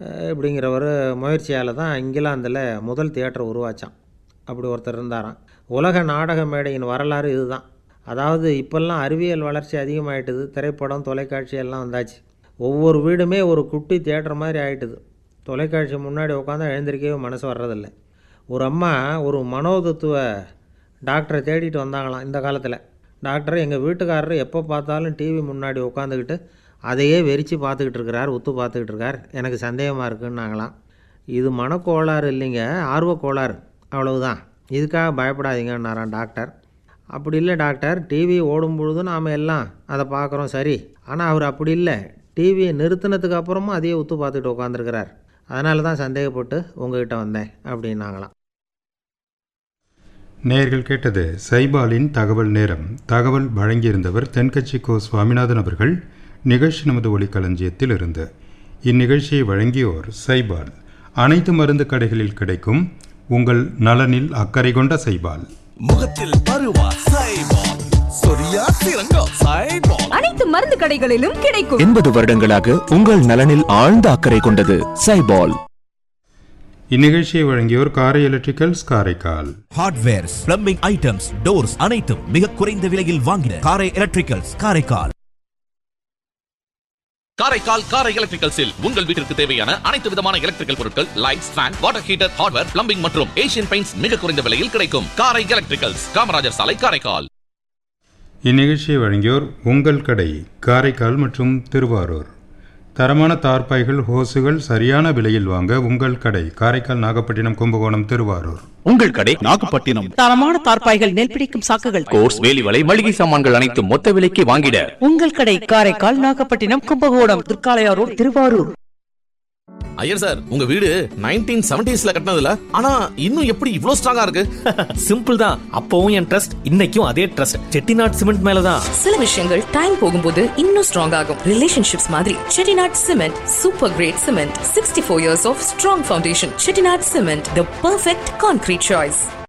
அஹ் இப்படிங்கிற ஒரு முயற்சியால் தான் இங்கிலாந்தில் முதல் தியேட்டர் உருவாச்சான் அப்படி ஒருத்தர் இருந்தாராம் உலக நாடக மேடையின் வரலாறு இதுதான் அதாவது இப்போல்லாம் அறிவியல் வளர்ச்சி அதிகமாயிட்டுது திரைப்படம் தொலைக்காட்சி எல்லாம் வந்தாச்சு ஒவ்வொரு வீடுமே ஒரு குட்டி தியேட்டர் மாதிரி ஆயிட்டுது தொலைக்காட்சி முன்னாடி உட்காந்தா எழுந்திருக்கவே மனசு வர்றதில்ல ஒரு அம்மா ஒரு மனோதத்துவ டாக்டரை தேடிட்டு வந்தாங்களாம் இந்த காலத்தில் டாக்டர் எங்கள் வீட்டுக்காரர் எப்போ பார்த்தாலும் டிவி முன்னாடி உட்காந்துக்கிட்டு அதையே வெறிச்சு பார்த்துக்கிட்டு இருக்கிறார் உத்து பார்த்துக்கிட்டு இருக்கார் எனக்கு சந்தேகமாக இருக்குன்னாங்களாம் இது மனக்கோளாறு இல்லைங்க ஆர்வக்கோளாறு அவ்வளவுதான் இதுக்காக பயப்படாதீங்கன்னாராம் டாக்டர் அப்படி இல்லை டாக்டர் டிவி ஓடும் பொழுது நாம் எல்லாம் அதை பார்க்குறோம் சரி ஆனால் அவர் அப்படி இல்லை டிவியை நிறுத்தினதுக்கு அப்புறமும் அதையே உத்து பார்த்துட்டு உட்காந்துருக்கிறார் அதனால தான் சந்தேகப்பட்டு உங்ககிட்ட வந்தேன் அப்படின்னாங்களாம் நேர்கள் கேட்டது சைபாலின் தகவல் நேரம் தகவல் வழங்கியிருந்தவர் தென்கட்சி கோ சுவாமிநாதன் அவர்கள் நிகழ்ச்சி நமது ஒளிக்களஞ்சியத்தில் இருந்து இந்நிகழ்ச்சியை வழங்கியோர் சைபால் அனைத்து மருந்து கடைகளில் கிடைக்கும் உங்கள் நலனில் அக்கறை கொண்ட சைபால் முகத்தில் பருவா சைபால் சொரியா சிறங்கோ சைபால் அனைத்து மருந்து கடைகளிலும் கிடைக்கும் எண்பது வருடங்களாக உங்கள் நலனில் ஆழ்ந்த அக்கறை கொண்டது சைபால் இந்நிகழ்ச்சியை வழங்கியோர் Karai electricals Karaikal hardwares plumbing items doors அனைத்தும் மிக குறைந்த விலையில் வாங்கின காரை எலக்ட்ரிக்கல்ஸ் காரைக்கால் காரைக்கால் காரை எலக்ட்ரிக்கல்ஸில் உங்கள் வீட்டிற்கு தேவையான அனைத்து விதமான எலக்ட்ரிக்கல் பொருட்கள் lights fan water heater hardware plumbing மற்றும் ஏசியன் பெயிண்ட்ஸ் மிக குறைந்த விலையில் கிடைக்கும் காரை எலக்ட்ரிக்கல்ஸ் காமராஜர் சாலை காரைக்கால் இந்நிகழ்ச்சியை வழங்கியோர் உங்கள் கடை காரைக்கால் மற்றும் திருவாரூர் தரமான தார்பாய்கள் ஹோசுகள் சரியான விலையில் வாங்க உங்கள் கடை காரைக்கால் நாகப்பட்டினம் கும்பகோணம் திருவாரூர் உங்கள் கடை நாகப்பட்டினம் தரமான தார்ப்பாய்கள் நெல் பிடிக்கும் சாக்குகள் கோர்ஸ் வேலிவலை மளிகை சாமான்கள் அனைத்தும் மொத்த விலைக்கு வாங்கிட உங்கள் கடை காரைக்கால் நாகப்பட்டினம் கும்பகோணம் திருக்காளையாரோடு திருவாரூர் ஐயர் சார் உங்க வீடு நைன்டீன் செவன்டிஸ்ல கட்டினதுல ஆனா இன்னும் எப்படி இவ்ளோ ஸ்ட்ராங்கா இருக்கு சிம்பிள் தான் அப்பவும் என் ட்ரஸ்ட் இன்னைக்கும் அதே ட்ரஸ்ட் செட்டிநாட் சிமெண்ட் மேலதான் சில விஷயங்கள் டைம் போகும்போது இன்னும் ஸ்ட்ராங் ஆகும் ரிலேஷன்ஷிப்ஸ் மாதிரி Chettinad cement super great cement sixty four years of strong foundation Chettinad cement the perfect concrete choice